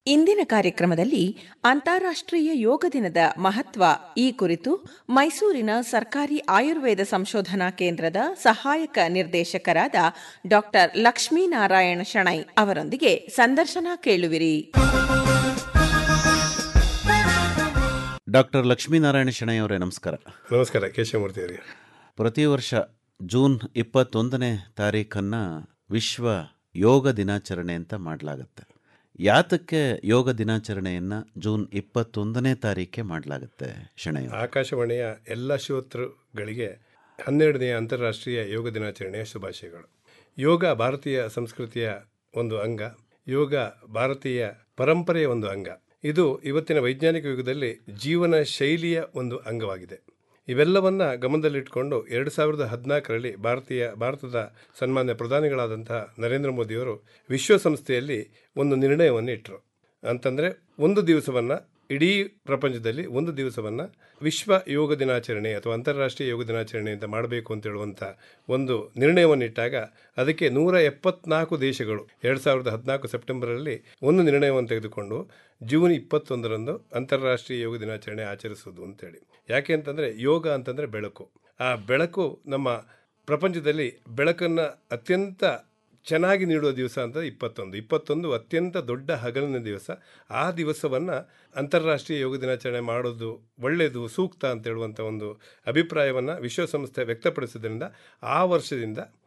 ಇಂದಿನ ಕಾರ್ಯಕ್ರಮದಲ್ಲಿ ಅಂತಾರಾಷ್ಟ್ರೀಯ ಯೋಗ ದಿನದ ಮಹತ್ವ ಈ ಕುರಿತು ಮೈಸೂರಿನ ಸರ್ಕಾರಿ ಆಯುರ್ವೇದ ಸಂಶೋಧನಾ ಕೇಂದ್ರದ ಸಹಾಯಕ ನಿರ್ದೇಶಕರಾದ ಡಾಕ್ಟರ್ ಲಕ್ಷ್ಮೀನಾರಾಯಣ ಶಣೈ ಅವರೊಂದಿಗೆ ಸಂದರ್ಶನ ಕೇಳುವಿರಿ ಡಾಕ್ಟರ್ ಲಕ್ಷ್ಮೀನಾರಾಯಣ ಶೆಣೈ ಅವರೇ ನಮಸ್ಕಾರ ನಮಸ್ಕಾರ ಕೇಶವಮೂರ್ತಿ ಅವರಿಗೆ ಪ್ರತಿ ವರ್ಷ ಜೂನ್ ಇಪ್ಪತ್ತೊಂದನೇ ತಾರೀಖನ್ನು ವಿಶ್ವ ಯೋಗ ದಿನಾಚರಣೆ ಅಂತ ಮಾಡಲಾಗುತ್ತೆ ಯಾತಕ್ಕೆ ಯೋಗ ದಿನಾಚರಣೆಯನ್ನು ಜೂನ್ ಇಪ್ಪತ್ತೊಂದನೇ ತಾರೀಕೆ ಮಾಡಲಾಗುತ್ತೆ ಶೆಣೈ ಅವರೇ? ಆಕಾಶವಾಣಿಯ ಎಲ್ಲ ಶ್ರೋತೃಗಳಿಗೆ ಹನ್ನೆರಡನೆಯ ಅಂತಾರಾಷ್ಟ್ರೀಯ ಯೋಗ ದಿನಾಚರಣೆಯ ಶುಭಾಶಯಗಳು ಯೋಗ ಭಾರತೀಯ ಸಂಸ್ಕೃತಿಯ ಒಂದು ಅಂಗ ಯೋಗ ಭಾರತೀಯ ಪರಂಪರೆಯ ಒಂದು ಅಂಗ ಇದು ಇವತ್ತಿನ ವೈಜ್ಞಾನಿಕ ಯುಗದಲ್ಲಿ ಜೀವನ ಶೈಲಿಯ ಒಂದು ಅಂಗವಾಗಿದೆ ಇವೆಲ್ಲವನ್ನ ಗಮನದಲ್ಲಿಟ್ಟುಕೊಂಡು ಎರಡು ಸಾವಿರದ ಹದಿನಾಲ್ಕರಲ್ಲಿ ಭಾರತೀಯ ಭಾರತದ ಸನ್ಮಾನ್ಯ ಪ್ರಧಾನಿಗಳಾದಂತಹ ನರೇಂದ್ರ ಮೋದಿಯವರು ವಿಶ್ವಸಂಸ್ಥೆಯಲ್ಲಿ ಒಂದು ನಿರ್ಣಯವನ್ನು ಇಟ್ಟರು ಅಂತಂದರೆ ಒಂದು ದಿವಸವನ್ನು ಇಡೀ ಪ್ರಪಂಚದಲ್ಲಿ ಒಂದು ದಿವಸವನ್ನು ವಿಶ್ವ ಯೋಗ ದಿನಾಚರಣೆ ಅಥವಾ ಅಂತಾರಾಷ್ಟ್ರೀಯ ಯೋಗ ದಿನಾಚರಣೆ ಅಂತ ಮಾಡಬೇಕು ಅಂತ ಹೇಳುವಂಥ ಒಂದು ನಿರ್ಣಯವನ್ನಿಟ್ಟಾಗ ಅದಕ್ಕೆ ನೂರ ಎಪ್ಪತ್ನಾಲ್ಕು ದೇಶಗಳು ಎರಡು ಸಾವಿರದ ಹದಿನಾಲ್ಕು ಸೆಪ್ಟೆಂಬರಲ್ಲಿ ಒಂದು ನಿರ್ಣಯವನ್ನು ತೆಗೆದುಕೊಂಡು ಜೂನ್ ಇಪ್ಪತ್ತೊಂದರಂದು ಅಂತಾರಾಷ್ಟ್ರೀಯ ಯೋಗ ದಿನಾಚರಣೆ ಆಚರಿಸೋದು ಅಂತೇಳಿ ಯಾಕೆ ಅಂತಂದರೆ ಯೋಗ ಅಂತಂದರೆ ಬೆಳಕು ಆ ಬೆಳಕು ನಮ್ಮ ಪ್ರಪಂಚದಲ್ಲಿ ಬೆಳಕನ್ನು ಅತ್ಯಂತ ಚೆನ್ನಾಗಿ ನೀಡುವ ದಿವಸ ಅಂತ ಇಪ್ಪತ್ತೊಂದು ಇಪ್ಪತ್ತೊಂದು ಅತ್ಯಂತ ದೊಡ್ಡ ಹಗಲಿನ ದಿವಸ ಆ ದಿವಸವನ್ನು ಅಂತಾರಾಷ್ಟ್ರೀಯ ಯೋಗ ದಿನಾಚರಣೆ ಮಾಡೋದು ಒಳ್ಳೆಯದು ಸೂಕ್ತ ಅಂತ ಹೇಳುವಂಥ ಒಂದು ಅಭಿಪ್ರಾಯವನ್ನು ವಿಶ್ವಸಂಸ್ಥೆ ವ್ಯಕ್ತಪಡಿಸಿದ್ರಿಂದ ಆ ವರ್ಷದಿಂದ